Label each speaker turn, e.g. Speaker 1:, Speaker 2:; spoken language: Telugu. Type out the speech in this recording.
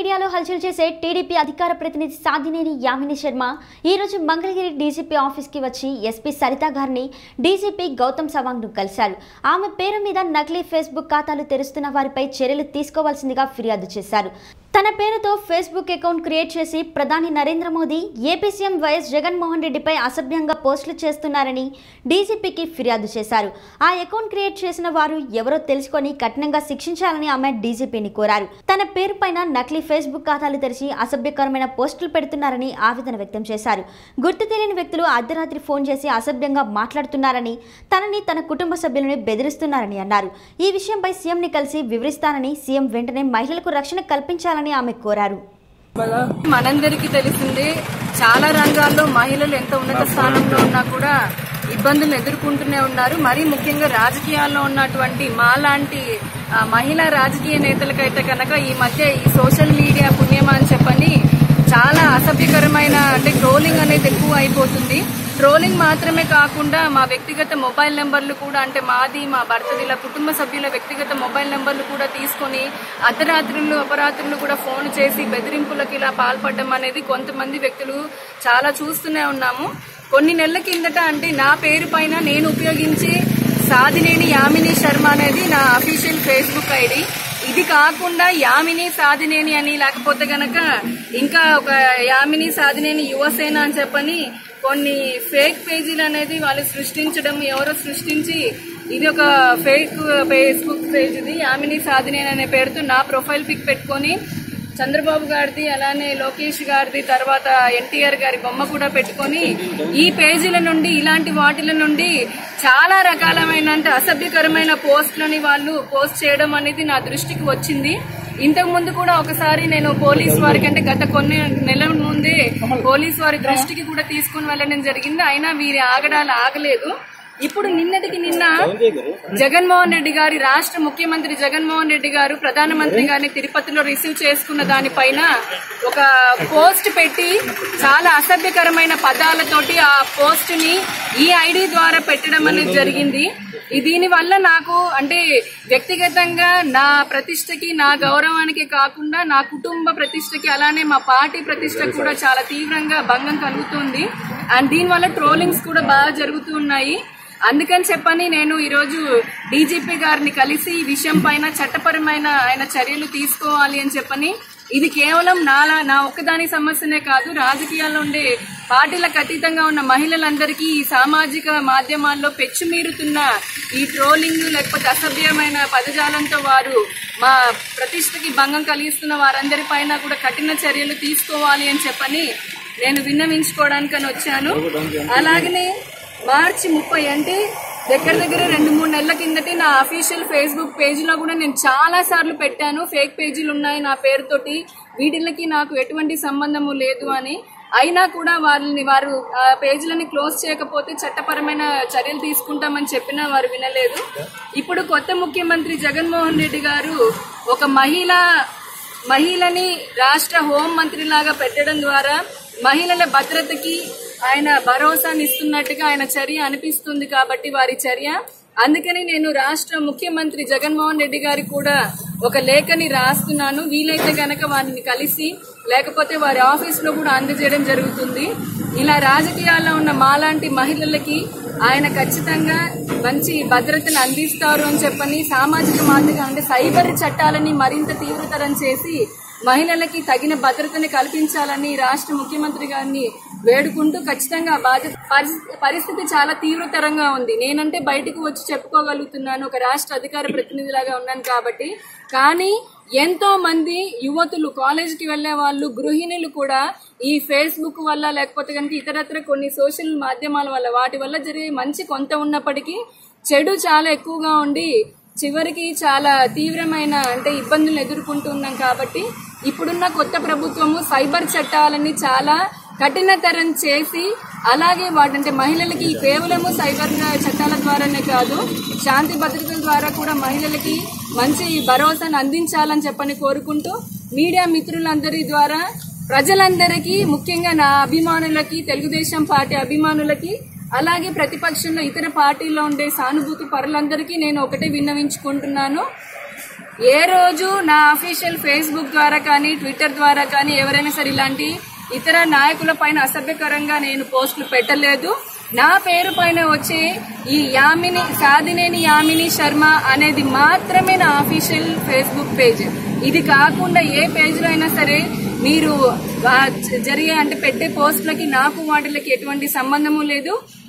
Speaker 1: మీడియాలో హల్చల్ చేసే టీడీపీ అధికార ప్రతినిధి సాధినేని యామిని శర్మ ఈ రోజు మంగళగిరి డీజీపీ ఆఫీస్కి వచ్చి ఎస్పీ సరిత గారిని డీజీపీ గౌతమ్ సవాంగ్ను కలిశారు ఆమె పేరు మీద నకిలీ ఫేస్బుక్ ఖాతాలు తెరుస్తున్న వారిపై చర్యలు తీసుకోవాల్సిందిగా ఫిర్యాదు చేశారు తన పేరుతో ఫేస్బుక్ అకౌంట్ క్రియేట్ చేసి ప్రధాని Narendra Modi AP CM YS Jaganmohan రెడ్డిపై అసభ్యంగా పోస్టులు చేస్తున్నారని డీజీపీకి ఫిర్యాదు చేశారు ఆ అకౌంట్ క్రియేట్ చేసిన వారు ఎవరో తెలుసుకొని కఠినంగా శిక్షించాలని ఆమె డీజీపీని కోరారు తన పేరు పైన నకిలీ ఫేస్బుక్ ఖాతాలు తెరిచి అసభ్యకరమైన పోస్టులు పెడుతున్నారని ఆవేదన వ్యక్తం చేశారు గుర్తు తెలియని వ్యక్తులు అర్ధరాత్రి ఫోన్ చేసి అసభ్యంగా మాట్లాడుతున్నారని తనని తన కుటుంబ సభ్యులని బెదిరిస్తున్నారని అన్నారు ఈ విషయంపై సీఎంని కలిసి వివరిస్తానని సీఎం వెంటనే మహిళలకు రక్షణ కల్పించాలని ఆమె కోరారు
Speaker 2: మనందరికీ తెలిసిందే చాలా రంగాల్లో మహిళలు ఎంత ఉన్నత స్థానంలో ఉన్నా కూడా ఇబ్బందులు ఎదుర్కొంటూనే ఉన్నారు మరీ ముఖ్యంగా రాజకీయాల్లో ఉన్నటువంటి మాలాంటి ఆ, మహిళా రాజకీయ నేతలకైతే కనుక ఈ మధ్య ఈ సోషల్ మీడియా పుణ్యమా అని చెప్పని చాలా అసభ్యకరమైన అంటే ట్రోలింగ్ అనేది ఎక్కువ అయిపోతుంది ట్రోలింగ్ మాత్రమే కాకుండా మా వ్యక్తిగత మొబైల్ నెంబర్లు కూడా అంటే మాది మా భర్తది ఇలా కుటుంబ సభ్యుల వ్యక్తిగత మొబైల్ నెంబర్లు కూడా తీసుకొని అర్ధరాత్రులు అపరాత్రులు కూడా ఫోన్ చేసి బెదిరింపులకు ఇలా పాల్పడడం అనేది కొంతమంది వ్యక్తులు చాలా చూస్తూనే ఉన్నాము కొన్ని నెలల కిందట అంటే నా పేరు పైన నేను ఉపయోగించే సాధినేని యామిని శర్మ అనేది నా అఫీషియల్ ఫేస్బుక్ ఐడి ఇది కాకుండా యామిని సాధినేని అని లేకపోతే గనక ఇంకా ఒక యామిని సాధినేని యువసేన అని చెప్పని కొన్ని ఫేక్ పేజీలు అనేది వాళ్ళు సృష్టించడం ఎవరో సృష్టించి ఇది ఒక ఫేక్ ఫేస్బుక్ పేజ్ ఇది యామిని సాధినేని అనే పేరుతో నా ప్రొఫైల్ పిక్ పెట్టుకొని చంద్రబాబు గారిది అలానే లోకేష్ గారిది తర్వాత ఎన్టీఆర్ గారి బొమ్మ కూడా పెట్టుకొని ఈ పేజీల నుండి ఇలాంటి వాటిల నుండి చాలా రకాలమైన అంటే అసభ్యకరమైన పోస్టులని వాళ్ళు పోస్ట్ చేయడం అనేది నా దృష్టికి వచ్చింది ఇంతకు ముందు కూడా ఒకసారి నేను పోలీస్ వారికి అంటే గత కొన్ని నెలల ముందే పోలీస్ వారి దృష్టికి కూడా తీసుకుని వెళ్ళడం జరిగింది అయినా వీరి ఆగడాలు ఆగలేదు ఇప్పుడు నిన్నటికి నిన్న జగన్మోహన్ రెడ్డి గారి రాష్ట్ర ముఖ్యమంత్రి జగన్మోహన్ రెడ్డి గారు ప్రధానమంత్రి గారిని తిరుపతిలో రిసీవ్ చేసుకున్న దానిపైన ఒక పోస్ట్ పెట్టి చాలా అసభ్యకరమైన పదాలతోటి ఆ పోస్ట్ ని ఈ ఐడి ద్వారా పెట్టడం అనేది జరిగింది ఈ దీని వల్ల నాకు అంటే వ్యక్తిగతంగా నా ప్రతిష్టకి నా గౌరవానికి కాకుండా నా కుటుంబ ప్రతిష్టకి అలానే మా పార్టీ ప్రతిష్టకు కూడా చాలా తీవ్రంగా భంగం కలుగుతుంది అండ్ దీనివల్ల ట్రోలింగ్స్ కూడా బాగా జరుగుతూ ఉన్నాయి అందుకని చెప్పని నేను ఈరోజు డీజీపీ గారిని కలిసి ఈ విషయం పైన చట్టపరమైన ఆయన చర్యలు తీసుకోవాలి అని చెప్పని ఇది కేవలం నాలా నా ఒక్కదాని సమస్యనే కాదు రాజకీయాల్లో ఉండే పార్టీలకు అతీతంగా ఉన్న మహిళలందరికీ ఈ సామాజిక మాధ్యమాల్లో పెచ్చుమీరుతున్న ఈ ట్రోలింగ్ లేకపోతే అసభ్యమైన పదజాలంతో వారు మా ప్రతిష్టకి భంగం కలిగిస్తున్న వారందరి పైన కూడా కఠిన చర్యలు తీసుకోవాలి అని చెప్పని నేను విన్నవించుకోవడానికని వచ్చాను అలాగనే మార్చి ముప్పై అంటే దగ్గర దగ్గర రెండు మూడు నెలల కిందటే నా అఫీషియల్ ఫేస్బుక్ పేజ్ లో కూడా నేను చాలా సార్లు పెట్టాను ఫేక్ పేజీలు ఉన్నాయి నా పేరుతోటి వీటికి నాకు ఎటువంటి సంబంధము లేదు అని అయినా కూడా వాళ్ళని వారు ఆ పేజీలని క్లోజ్ చేయకపోతే చట్టపరమైన చర్యలు తీసుకుంటామని చెప్పినా వారు వినలేదు ఇప్పుడు కొత్త ముఖ్యమంత్రి జగన్మోహన్ రెడ్డి గారు ఒక మహిళ మహిళని రాష్ట్ర హోం మంత్రిలాగా పెట్టడం ద్వారా మహిళల భద్రతకి ఆయన భరోసాని ఇస్తున్నట్టుగా ఆయన చర్య అనిపిస్తుంది కాబట్టి వారి చర్య అందుకని నేను రాష్ట్ర ముఖ్యమంత్రి జగన్మోహన్ రెడ్డి గారికి కూడా ఒక లేఖని రాస్తున్నాను వీలైతే గనక వారిని కలిసి లేకపోతే వారి ఆఫీస్ లో కూడా అందజేయడం జరుగుతుంది ఇలా రాజకీయాల్లో ఉన్న మాలాంటి మహిళలకి ఆయన ఖచ్చితంగా మంచి భద్రతను అందిస్తారు అని చెప్పని సామాజిక మాధ్యమం అంటే సైబర్ చట్టాలని మరింత తీవ్రతరం చేసి మహిళలకి తగిన భద్రతని కల్పించాలని రాష్ట్ర ముఖ్యమంత్రి గారిని వేడుకుంటూ ఖచ్చితంగా బాధ్యత పరిస్థితి- పరిస్థితి చాలా తీవ్రతరంగా ఉంది నేనంటే బయటకు వచ్చి చెప్పుకోగలుగుతున్నాను ఒక రాష్ట్ర అధికార ప్రతినిధిలాగా ఉన్నాను కాబట్టి కానీ ఎంతో మంది యువతులు కాలేజీకి వెళ్లే వాళ్ళు గృహిణులు కూడా ఈ ఫేస్బుక్ వల్ల లేకపోతే కనుక ఇతరత్ర కొన్ని సోషల్ మాధ్యమాల వల్ల వాటి వల్ల జరిగే మంచి కొంత ఉన్నప్పటికీ చెడు చాలా ఎక్కువగా ఉండి చివరికి చాలా తీవ్రమైన అంటే ఇబ్బందులు ఎదుర్కొంటున్నాం కాబట్టి ఇప్పుడున్న కొత్త ప్రభుత్వము సైబర్ చట్టాలని చాలా కఠినతరం చేసి అలాగే వాటంటే మహిళలకి కేవలము సైబర్ చట్టాల ద్వారానే కాదు శాంతి భద్రతల ద్వారా కూడా మహిళలకి మంచి భరోసాను అందించాలని చెప్పని కోరుకుంటూ మీడియా మిత్రులందరి ద్వారా ప్రజలందరికీ ముఖ్యంగా నా అభిమానులకి తెలుగుదేశం పార్టీ అభిమానులకి అలాగే ప్రతిపక్షంలో ఇతర పార్టీల్లో ఉండే సానుభూతి పరులందరికీ నేను ఒకటే విన్నవించుకుంటున్నాను ఏ రోజు నా అఫీషియల్ ఫేస్బుక్ ద్వారా కానీ ట్విట్టర్ ద్వారా కానీ ఎవరైనా సరే ఇలాంటి ఇతర నాయకుల పైన అసభ్యకరంగా నేను పోస్టులు పెట్టలేదు నా పేరు పైన వచ్చే ఈ యామిని సాధినేని యామిని శర్మ అనేది మాత్రమే నా అఫీషియల్ ఫేస్బుక్ పేజ్ ఇది కాకుండా ఏ పేజ్ లో అయినా సరే మీరు ఆ, జరిగే అంటే పెట్టే పోస్టులకి నాకు వాటిలకి ఎటువంటి సంబంధము లేదు